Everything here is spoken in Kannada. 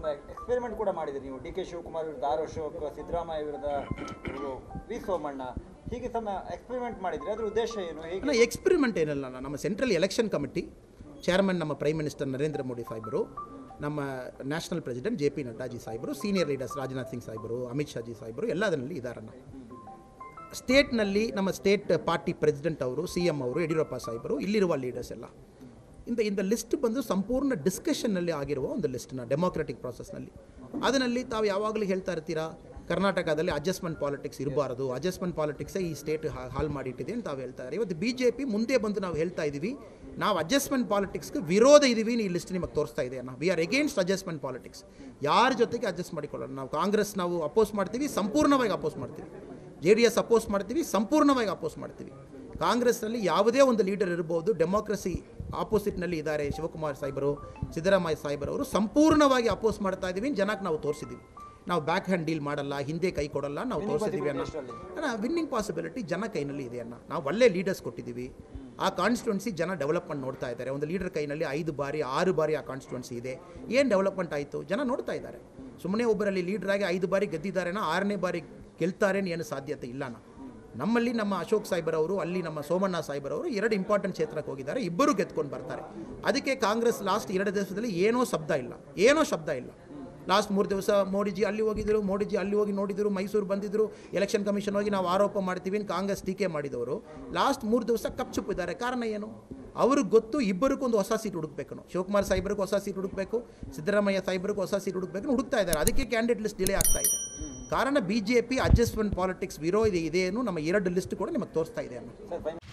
ಸ್ವಲ್ಪ ಎಕ್ಸ್ಪೆರಿಮೆಂಟ್ ಕೂಡ ಮಾಡಿದ್ರಿ ನೀವು ಡಿ ಕೆ ಶಿವಕುಮಾರ್ ವಿರುದ್ಧ ಆರ್ ಅಶೋಕ್ ಸಿದ್ದರಾಮಯ್ಯ ವಿರುದ್ಧ ಇವ್ರು ವಿ ಸೋಮಣ್ಣ ಹೀಗೆ ಸಮ ಎಕ್ಸ್ಪೆರಿಮೆಂಟ್ ಮಾಡಿದ್ರಿ ಅದ್ರ ಉದ್ದೇಶ ಏನು ಹೇಗೆ ಅಲ್ಲ ಎಕ್ಸ್ಪೆರಿಮೆಂಟ್ ಏನಲ್ಲ ಅಣ್ಣ. ನಮ್ಮ ಸೆಂಟ್ರಲ್ ಎಲೆಕ್ಷನ್ ಕಮಿಟಿ ಚೇರ್ಮನ್ ನಮ್ಮ ಪ್ರೈಮ್ ಮಿನಿಸ್ಟರ್ ನರೇಂದ್ರ ಮೋದಿ ಸಾಹೇಬರು ನಮ್ಮ national president J P Naddaji ಸಾಹೇಬರು ಸೀನಿಯರ್ ಲೀಡರ್ಸ್ ರಾಜನಾಥ್ ಸಿಂಗ್ ಸಾಹೇಬರು ಅಮಿತ್ ಶಾಜಿ ಸಾಹೇಬರು ಎಲ್ಲದರಲ್ಲಿ ಇದ್ದಾರನ್ನ ಸ್ಟೇಟ್ನಲ್ಲಿ ನಮ್ಮ ಸ್ಟೇಟ್ ಪಾರ್ಟಿ ಪ್ರೆಸಿಡೆಂಟ್ ಅವರು ಸಿ ಎಮ್ ಅವರು ಯಡಿಯೂರಪ್ಪ ಸಾಹೇಬರು ಇಲ್ಲಿರುವ ಲೀಡರ್ಸ್ ಎಲ್ಲ ಇಂದ ಇಂದ ಲಿಸ್ಟ್ ಬಂದು ಸಂಪೂರ್ಣ ಡಿಸ್ಕಷನ್ನಲ್ಲಿ ಆಗಿರುವ ಒಂದು ಲಿಸ್ಟ್ನ ಡೆಮೋಕ್ರೆಟಿಕ್ ಪ್ರಾಸೆಸ್ನಲ್ಲಿ ಅದರಲ್ಲಿ ತಾವು ಯಾವಾಗಲೂ ಹೇಳ್ತಾ ಇರ್ತೀರಾ ಕರ್ನಾಟಕದಲ್ಲಿ ಅಡ್ಜಸ್ಟ್ಮೆಂಟ್ ಪಾಲಿಟಿಕ್ಸ್ ಇರಬಾರದು ಅಡ್ಜಸ್ಟ್ಮೆಂಟ್ ಪಾಲಿಟಿಕ್ಸೇ ಈ ಸ್ಟೇಟ್ ಹಾಳು ಮಾಡಿಟ್ಟಿದೆ ಅಂತ ತಾವು ಹೇಳ್ತಾ ಇದ್ದಾರೆ ಇವತ್ತು ಬಿ ಜೆ ಪಿ ಮುಂದೆ ಬಂದು ನಾವು ಹೇಳ್ತಾ ಇದ್ದೀವಿ ನಾವು ಅಡ್ಜಸ್ಟ್ಮೆಂಟ್ ಪಾಲಿಟಿಕ್ಸ್ಗೆ ವಿರೋಧ ಇದ್ದೀವಿ ಈ ಲಿಸ್ಟ್ ನಿಮಗೆ ತೋರಿಸ್ತಾ ಇದೆ ನಾವು we are against adjustment politics ಯಾರ ಜೊತೆಗೆ ಅಡ್ಜಸ್ಟ್ ಮಾಡಿಕೊಳ್ಳೋಣ ನಾವು ಕಾಂಗ್ರೆಸ್ ನಾವು ಅಪೋಸ್ ಮಾಡ್ತೀವಿ ಸಂಪೂರ್ಣವಾಗಿ ಅಪೋಸ್ ಮಾಡ್ತೀವಿ ಜೆ ಡಿ ಎಸ್ ಅಪೋಸ್ ಮಾಡ್ತೀವಿ ಸಂಪೂರ್ಣವಾಗಿ ಅಪೋಸ್ ಮಾಡ್ತೀವಿ ಕಾಂಗ್ರೆಸ್ನಲ್ಲಿ ಯಾವುದೇ ಒಂದು ಲೀಡರ್ ಇರ್ಬೋದು ಡೆಮೋಕ್ರಸಿ ಆಪೋಸಿಟ್ನಲ್ಲಿ ಇದ್ದಾರೆ ಶಿವಕುಮಾರ್ ಸಾಹೇಬರು ಸಿದ್ದರಾಮಯ್ಯ ಸಾಹೇಬರವರು ಸಂಪೂರ್ಣವಾಗಿ ಅಪೋಸ್ ಮಾಡ್ತಾ ಇದ್ದೀವಿ ಜನಕ್ಕೆ ನಾವು ತೋರಿಸಿದ್ದೀವಿ ನಾವು ಬ್ಯಾಕ್ ಹ್ಯಾಂಡ್ ಡೀಲ್ ಮಾಡಲ್ಲ ಹಿಂದೆ ಕೈ ಕೊಡಲ್ಲ ನಾವು ತೋರಿಸಿದ್ದೀವಿ ಅನ್ನೋ ಅಣ್ಣ ವಿನ್ನಿಂಗ್ ಪಾಸಿಬಿಲಿಟಿ ಜನ ಕೈನಲ್ಲಿ ಇದೆ ಅಣ್ಣ ನಾವು ಒಳ್ಳೆ ಲೀಡರ್ಸ್ ಕೊಟ್ಟಿದ್ದೀವಿ ಆ ಕಾನ್ಸ್ಟಿಟ್ಯುನ್ಸಿ ಜನ ಡೆವಲಪ್ಮೆಂಟ್ ನೋಡ್ತಾ ಇದ್ದಾರೆ ಒಂದು ಲೀಡರ್ ಕೈನಲ್ಲಿ ಐದು ಬಾರಿ ಆರು ಬಾರಿ ಆ ಕಾನ್ಸ್ಟಿಟ್ಯುನ್ಸಿ ಇದೆ ಏನು ಡೆವಲಪ್ಮೆಂಟ್ ಆಯಿತು ಜನ ನೋಡ್ತಾ ಇದ್ದಾರೆ ಸುಮ್ಮನೆ ಒಬ್ಬರಲ್ಲಿ ಲೀಡರ್ ಆಗಿ ಐದು ಬಾರಿ ಗೆದ್ದಿದ್ದಾರೇನೋ ಆರನೇ ಬಾರಿ ಗೆಲ್ತಾರೇನು ಏನು ಸಾಧ್ಯತೆ ಇಲ್ಲಣ್ಣ ನಮ್ಮಲ್ಲಿ ನಮ್ಮ ಅಶೋಕ್ ಸಾಹೇಬರವರು ಅಲ್ಲಿ ನಮ್ಮ ಸೋಮಣ್ಣ ಸಾಹೇಬರವರು ಎರಡು ಇಂಪಾರ್ಟೆಂಟ್ ಕ್ಷೇತ್ರಕ್ಕೆ ಹೋಗಿದ್ದಾರೆ ಇಬ್ಬರು ಗೆದ್ಕೊಂಡು ಬರ್ತಾರೆ ಅದಕ್ಕೆ ಕಾಂಗ್ರೆಸ್ ಲಾಸ್ಟ್ ಎರಡು ದಿವಸದಲ್ಲಿ ಏನೋ ಶಬ್ದ ಇಲ್ಲ ಏನೋ ಶಬ್ದ ಇಲ್ಲ ಲಾಸ್ಟ್ ಮೂರು ದಿವಸ ಮೋಡಿಜಿ ಅಲ್ಲಿ ಹೋಗಿದ್ರು ಮೋಡಿಜಿ ಅಲ್ಲಿ ಹೋಗಿ ನೋಡಿದ್ರು ಮೈಸೂರು ಬಂದಿದ್ರು ಎಲೆಕ್ಷನ್ ಕಮಿಷನ್ ಹೋಗಿ ನಾವು ಆರೋಪ ಮಾಡ್ತೀವಿ ಅಂತ ಕಾಂಗ್ರೆಸ್ ಟೀಕೆ ಮಾಡಿದವರು ಲಾಸ್ಟ್ ಮೂರು ದಿವಸ ಕಪ್ಚುಪ್ಪಿದ್ದಾರೆ ಕಾರಣ ಏನು ಅವ್ರಿಗೆ ಗೊತ್ತು ಇಬ್ಬರಿಗೂ ಒಂದು ಹೊಸ ಸೀಟ್ ಹುಡುಕ್ಬೇಕು ಶಿವಕುಮಾರ್ ಸಾಹೇಬ್ರಿಗೆ ಹೊಸ ಸೀಟ್ ಹುಡುಕ್ಬೇಕು ಸಿದ್ದರಾಮಯ್ಯ ಸಾಹೇಬ್ರಿಗೆ ಹೊಸ ಸೀಟ್ ಹುಡುಕ್ಬೇಕು ಹುಡುಕ್ತಾ ಇದ್ದಾರೆ ಅದಕ್ಕೆ ಕ್ಯಾಂಡಿಡೇಟ್ ಲಿಸ್ಟ್ ಡಿಲೇ ಆಗ್ತಾ ಇದೆ ಕಾರಣ B J P adjustment politics ವಿರೋಧ ಇದೆ ಏನು ನಮ್ಮ ಎರಡು ಲಿಸ್ಟ್ ಕೂಡ ನಿಮಗೆ ತೋರಿಸ್ತಾ ಇದೆ ಅನ್ನೋ ಸರ್ ಫೈನ್